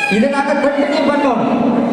இதை நாங்கள் கண்டினியூ பண்ணணும்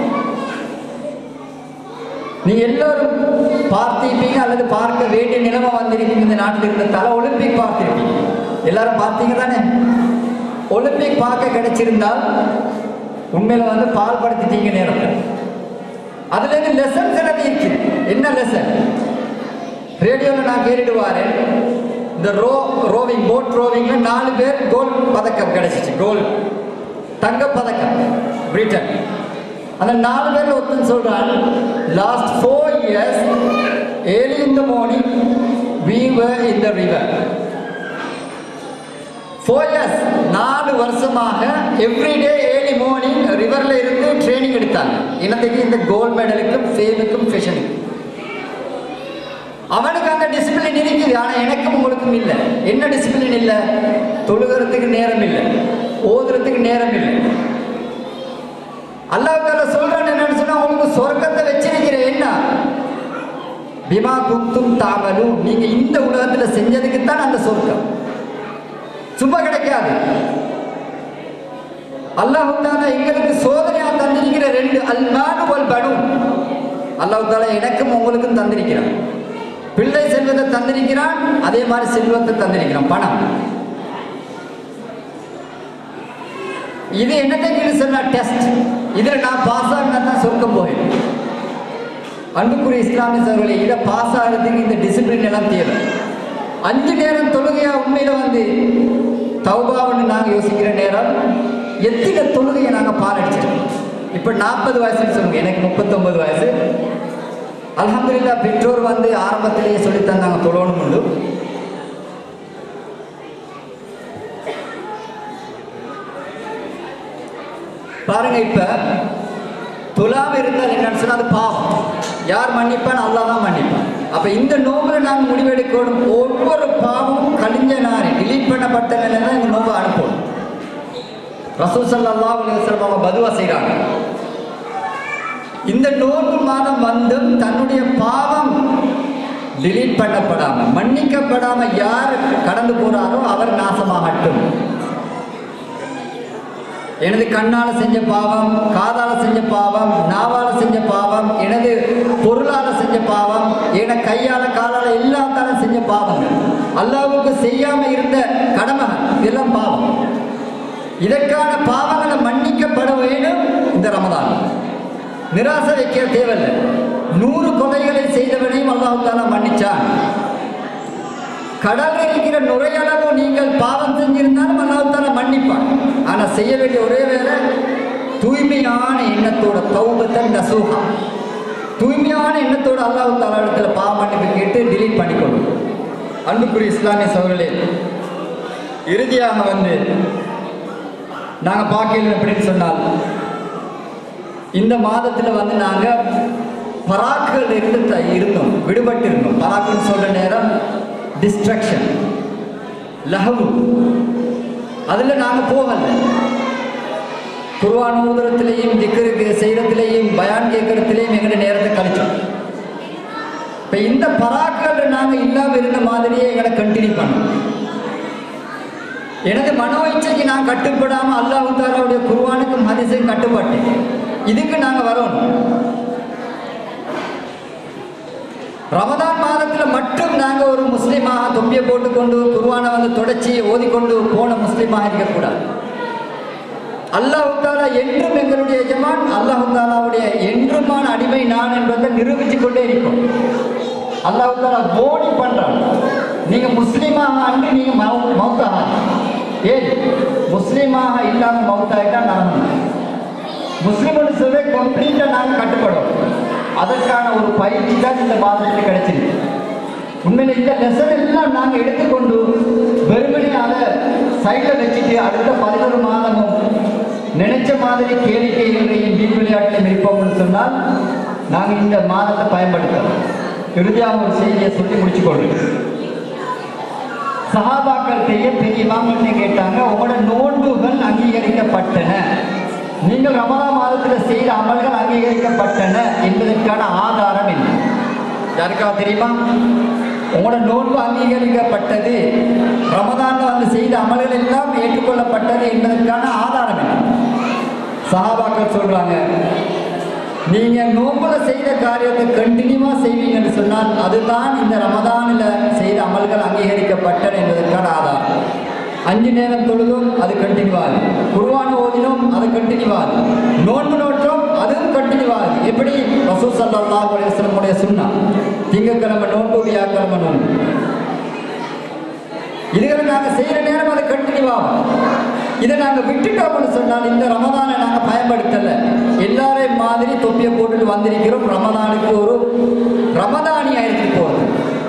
நீங்க எல்லோரும் பார்த்திருப்பீங்க அல்லது பார்க்க வேண்டிய நிலைமை வந்திருக்கீங்க இந்த நாட்டில் இருந்ததால ஒலிம்பிக் பார்த்திருப்பீங்க எல்லாரும் பார்த்தீங்க தானே ஒலிம்பிக் பார்க்க கிடைச்சிருந்தால் உண்மையில வந்து பால்படுத்திட்டீங்க நேரத்தை அதுல இருந்து லெசன்ஸ் எனக்கு இருக்கு என்ன லெசன் ரேடியோவில் நான் கேட்டுட்டு வரேன் இந்த ரோ ரோவிங் போட் ரோவிங்ல நாலு பேர் கோல்ட் பதக்கம் கிடைச்சிச்சு கோல்ட் தங்க பதக்கம் பிரிட்டன் அந்த நாலு பேர்ல ஒருத்தன் சொல்றான் last four years early in the morning we were in the river four years நாலு வருஷமாக எவ்ரிடே ஏர்லி மார்னிங் ரிவர்ல இருந்து ட்ரைனிங் எடுத்தாங்க இனத்துக்கு இந்த கோல்ட் மெடலுக்கும் ஃபேமுக்கும் ஃபேஷனுக்கும் அவனுக்கு அந்த டிசிப்ளின் இருக்குது ஆனா எனக்கும் உங்களுக்கும் இல்லை என்ன டிசிப்ளின் இல்லை தொழுகிறதுக்கு நேரம் இல்லை ஓதுறதுக்கு நேரம் இல்லை அல்லாஹ் சொல்றான் என்னன்னு சொன்னா உங்களுக்கு சொர்க்கத்தை வச்சிருக்கிறேன் என்ன பிமா குத்தும் தாமலும் நீங்க இந்த உலகத்துல செஞ்சதுக்கு தான் அந்த சொர்க்கம் சும்மா கிடைக்காது அல்லாஹு தாலா எங்களுக்கு சோதனையா தந்திருக்கிற ரெண்டு அல்மானு வல் பனு அல்லாஹு தாலா எனக்கும் உங்களுக்கும் தந்திருக்கிறான் பிள்ளை செல்வத்தை தந்திருக்கிறான் அதே மாதிரி செல்வத்தை தந்திருக்கிறான் பணம் இது என்னத்தைக்கு சொன்னா டெஸ்ட் இதுல நான் பாஸ் ஆகினா தான் சொர்க்கம் போவேன் அன்புக்குரிய இஸ்லாமிய சகோதரர்களே இதை பாஸ் ஆகிறதுக்கு இந்த டிசிப்ளின் எல்லாம் தேவை அஞ்சு நேரம் தொழுகையா உண்மையில வந்து தௌபாவுன்னு நாங்கள் யோசிக்கிற நேரம் எத்தனை தொழுகையை நாங்கள் பாலடிச்சிருக்கோம் இப்போ நாற்பது வயசுன்னு சொல்லுங்க எனக்கு முப்பத்தொன்பது வயசு அல்ஹம்துலில்லாஹ் பெற்றோர் வந்து ஆரம்பத்திலேயே சொல்லி தந்தாங்க தொழணும் உண்டு பாருங்க இப்ப துலாம இருந்தால் என்னன்னு சொன்னா அது பாவம் யார் மன்னிப்பான் அல்லாஹ் தான் மன்னிப்பான் அப்ப இந்த நோம்புல நாங்கள் முடிவெடுக்கணும் ஒவ்வொரு பாவமும் கழிஞ்ச நாள் டிலீட் பண்ணப்பட்ட நிலையில தான் இந்த நோம்பை அனுப்பணும் ரசூல் ஸல்லல்லாஹு அலைஹி வஸல்லம் அவங்க பதுவா செய்றாங்க இந்த நோன்பு மாதம் வந்தும் தன்னுடைய பாவம் டிலீட் பண்ணப்படாம மன்னிக்கப்படாம யார் கடந்து போறாரோ அவர் நாசமாகட்டும் எனது கண்ணால செஞ்ச பாவம் காதால செஞ்ச பாவம் நாவால செஞ்ச பாவம் எனது பொருளால செஞ்ச பாவம் என கையால காலால எல்லாத்தால செஞ்ச பாவங்கள் அல்லாஹ்வுக்கு செய்யாம இருந்த கடமைகள் இதெல்லாம் பாவம் இதற்கான பாவங்களை மன்னிக்கப்பட வேண்டும் இந்த ரமதான் நிராசை வைக்க தேவையில்லை நூறு கொலைகளை செய்தவனையும் அல்லாஹ் தாலா மன்னிச்சான் கடலில் இருக்கிற நுரையளவு நீங்கள் பாவம் செஞ்சிருந்தாலும் அல்லாஹ் தாலா மன்னிப்பான் ஆனா செய்ய வேண்டிய ஒரே வேலை தூய்மையான எண்ணத்தோட தௌபத்தன் நசூஹா தூய்மையான எண்ணத்தோட அல்லாஹ் தாலா இடத்துல பாவ மன்னிப்பு கேட்டு டிலீட் பண்ணிக்கொள்ளும் அன்புக்குரிய இஸ்லாமிய சோழர்களே இறுதியாக வந்து நாங்கள் பார்க்கல அப்படின்னு சொன்னால் இந்த மாதத்தில் வந்து நாங்கள் பராக்குகள் இருந்து த- இருந்தோம் விடுபட்டு இருந்தோம் பராக்குன்னு சொல்ற நேரம் டிஸ்ட்ரக்ஷன் லஹவு அதில் நாங்கள் போகல குர்வான் ஊதுறதுலேயும் திக்கருக்கு செய்கிறதுலேயும் பயான் கேட்கறதுலேயும் எங்களுடைய நேரத்தை கழிச்சோம் இப்போ இந்த பராக்குகள் நாங்கள் இல்லாமல் இருந்த மாதிரியே எங்களை கண்டினியூ பண்ணோம் எனது மனோ இச்சைக்கு நான் கட்டுப்படாம அல்லாஹ் தாலாவுடைய குர்வானுக்கும் ஹதீஸையும் கட்டுப்பட்டேன் இதுக்கு நாங்க வரணும் ரமதான் மாதத்துல மட்டும் நாங்க ஒரு முஸ்லீமாக தொப்பியை போட்டுக்கொண்டு குர்வானை வந்து தொடச்சி ஓதிக்கொண்டு போன முஸ்லீமாக இருக்கக்கூடாது அல்லாஹ் தாலா என்றும் எங்களுடைய எஜமான் அல்லாஹ் தாலாவுடைய என்றுமான அடிமை நான் என்பதை நிரூபித்துக் கொண்டே இருக்கும் அல்லாஹ் தாலா போடி பண்றான் நீங்க முஸ்லீமாக அன்று நீங்க மௌ- மௌத்தாக ஏன் முஸ்லீமாக இல்லாம மௌத்தாயிட்டா நரகம் முஸ்லீம்னு சொல்லி கம்ப்ளீட்டா நாங்க கட்டுப்படும் அதற்கான ஒரு பயிற்சி தான் இந்த மாதத்தில் கிடைச்சிருக்கு உண்மையில இந்த லெசன் எல்லாம் நாங்க எடுத்துக்கொண்டு வெறுமனே அதை சைட்ல வச்சுட்டு அடுத்த பதினோரு மாதமும் நினைச்ச மாதிரி கேளிக்கைகளையும் வீண் விளையாட்டிலும் இருப்போம்னு சொன்னால் நாங்க இந்த மாதத்தை பயன்படுத்தலாம் இறுதியாக ஒரு செய்தியை சொல்லி முடிச்சு கொள்றேன் சஹாபாக்கள் பெரிய பெரிய இமாம்கள்ட்ட கேட்டாங்க உங்களோட நோன்புகள் அங்கீகரிக்கப்பட்டன நீங்கள் ரமதா மாதத்தில் செய்த அமல்கள் அங்கீகரிக்கப்பட்டன என்பதற்கான ஆதாரம் என்ன யாருக்கா தெரியுமா உங்களோட நோன்பு அங்கீகரிக்கப்பட்டது ரமதான்ல வந்து செய்த அமல்கள் எல்லாம் ஏற்றுக்கொள்ளப்பட்டது என்பதற்கான ஆதாரம் என்ன சஹாபாக்கள் சொல்றாங்க நீங்க நோம்புல செய்த காரியத்தை கண்டினியூவா செய்வீங்கன்னு சொன்னால் அதுதான் இந்த ரமதானில் செய்த அமல்கள் அங்கீகரிக்கப்பட்டன என்பதற்கான ஆதாரம் அஞ்சு நேரம் தொழுதும் அது கண்டினியூ ஆகுது குருவான ஓதினோம் அது கண்டினியூ ஆகுது நோன்பு நோற்றோம் அதுவும் கண்டினியூ ஆகுது எப்படி ரசூ சல்லாஹ் அலைவசனமுடைய சுண்ணா திங்கக்கிழமை நோன்பு வியாக்கிழமை நோன்பு இதுகளை நாங்கள் செய்கிற நேரம் அது கண்டினியூ ஆகும் இதை நாங்கள் விட்டுட்டோம்னு சொன்னால் இந்த ரமதானை நாங்கள் பயன்படுத்தலை எல்லாரையும் மாதிரி தொப்பியை போட்டுட்டு வந்திருக்கிறோம் ரமதானுக்கு ஒரு ரமதானியாக எடுத்துட்டு போகிறது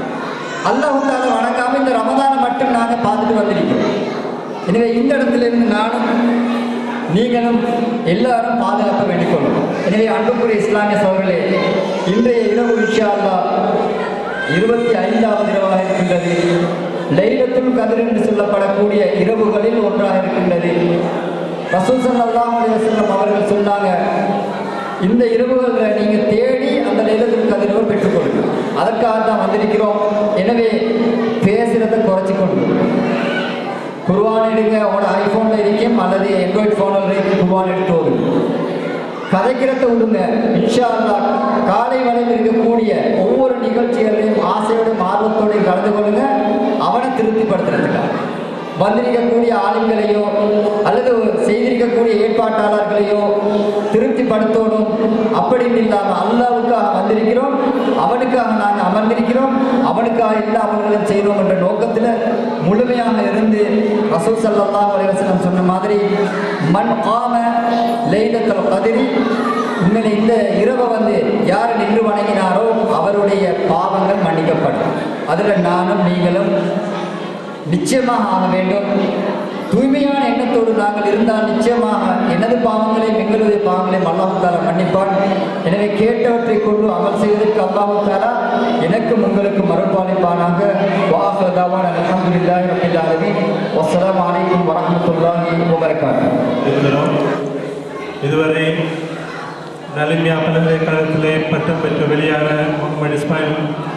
அல்லாஹால வணங்காம இந்த ரமதானை மட்டும் நாங்கள் பார்த்துட்டு வந்திருக்கிறோம் எனவே இந்த இடத்துல இருந்து நானும் நீங்களும் எல்லாரும் பாதுகாக்க வேண்டிக் கொள்ளும் எனவே அன்புக்குரிய இஸ்லாமிய சோழர்களே இன்றைய இரவு இன்ஷா அல்லாஹ் இருபத்தி ஐந்தாவது இரவாக இருக்கின்றது லைலத்துல் கதிர் என்று சொல்லப்படக்கூடிய இரவுகளில் ஒன்றாக இருக்கின்றது ரசூல் ஸல்லல்லாஹு அலைஹி வஸல்லம் அவர்கள் சொன்னாங்க இந்த இரவுகளில் நீங்க தேடி அந்த லைலத்துல் கதிரவை பெற்றுக்கொள்ளுங்க அதற்காக தான் வந்திருக்கிறோம் எனவே பேசுறதை குறைச்சி கொண்டு குருவான் எடுங்க உங்களோட ஐஃபோனில் இருக்கும் அல்லது ஆண்ட்ராய்ட் ஃபோனில் இருக்கும் குருவான் எடுத்து ஓடுங்க கதைக்கிறத விடுங்க இன்ஷா அல்லாஹ் காலை வரையில் இருக்கக்கூடிய ஒவ்வொரு நிகழ்ச்சிகளையும் ஆசையோடும் ஆர்வத்தோடையும் கலந்து கொள்ளுங்க அவனை திருப்திப்படுத்துறதுக்காக வந்திருக்கக்கூடிய ஆளுங்களையோ அல்லது செய்திருக்கக்கூடிய ஏற்பாட்டாளர்களையோ திருப்திப்படுத்தணும் அப்படின்னு இல்லாமல் அல்லாவுக்காக வந்திருக்கிறோம் அவனுக்காக நாங்கள் அமர்ந்திருக்கிறோம் அவனுக்காக எல்லா அவர்களும் செய்கிறோம் என்ற நோக்கத்தில் முழுமையாக இருந்து ரசூல் ஸல்லல்லாஹு அலைஹி வஸல்லம் சொன்ன மாதிரி மண் காம லைலத்துல் கதிரி உண்மையில இந்த இரவை வந்து யார் நின்று வணங்கினாரோ அவருடைய பாவங்கள் மன்னிக்கப்படும் அதில் நானும் நீங்களும் நிச்சயமாக ஆக வேண்டும் தூய்மையான எண்ணத்தோடு நாங்கள் இருந்தால் நிச்சயமாக எனது பாவங்களையும் எங்களுடைய பாவங்களையும் அல்லாஹு தாலா மன்னிப்பான் எனவே கேட்டவற்றை கொண்டு அமல் செய்வதற்கு அல்லாஹு தாலா எனக்கும் உங்களுக்கும் மறுபாலிப்பானாக வாசதாவான் அலமதுல்லாஹி ரபில் ஆலமீன் வஸ்ஸலாமு அலைக்கும் வரஹ்மத்துல்லாஹி வபரகாத்துஹு இருக்கிறோம் இதுவரை நலிமியா பல்கலைக்கழகத்திலே பட்டம் பெற்று வெளியான முகமது இஸ்மாயில்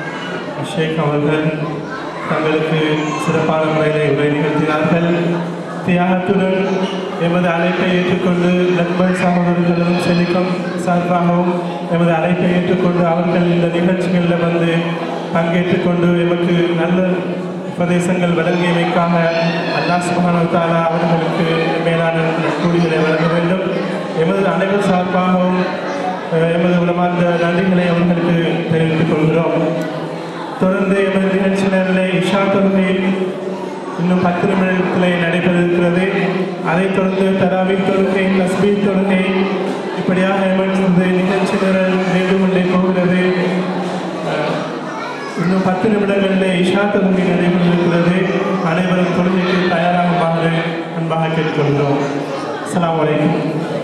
ஷேக் அவர்கள் தங்களுக்கு சிறப்பான முறையில் உரை நிகழ்த்தினார்கள் தியாகத்துடன் எமது அழைப்பை ஏற்றுக்கொண்டு நண்பர் சகோதரர்களும் செழிக்கும் சார்பாகவும் எமது அழைப்பை ஏற்றுக்கொண்டு அவர்கள் இந்த நிகழ்ச்சிகளில் வந்து பங்கேற்றுக் கொண்டு எமக்கு நல்ல உபதேசங்கள் வழங்கியமைக்காக அல்லாஹ் சுப்ஹானஹு தஆலா அவர்களுக்கு மேலான கூலிகளை வழங்க வேண்டும் எமது அனைவர் சார்பாகவும் அஹ், எமது உலமார்ந்த நன்றிகளை அவர்களுக்கு தெரிவித்துக் கொள்கிறோம் தொடர்ந்து எமது நிகழ்ச்சி நேரில் இஷா தொழுகை இன்னும் பத்து நிமிடத்திலே நடைபெற இருக்கிறது அதைத் தொடர்ந்து தராவி தொழுகை தஸ்பீ தொழுகை இப்படியாக எமது நிகழ்ச்சி நிரல் நீண்டு கொண்டே போகிறது அஹ், இன்னும் பத்து நிமிடங்களில் இஷா தொழுகை நடைபெறுகிறது அனைவரும் தொழுகைக்கு தயாராகுமாறு அன்பாக கேட்டுக்கொள்கிறோம் அஸ்ஸலாமு அலைக்கும்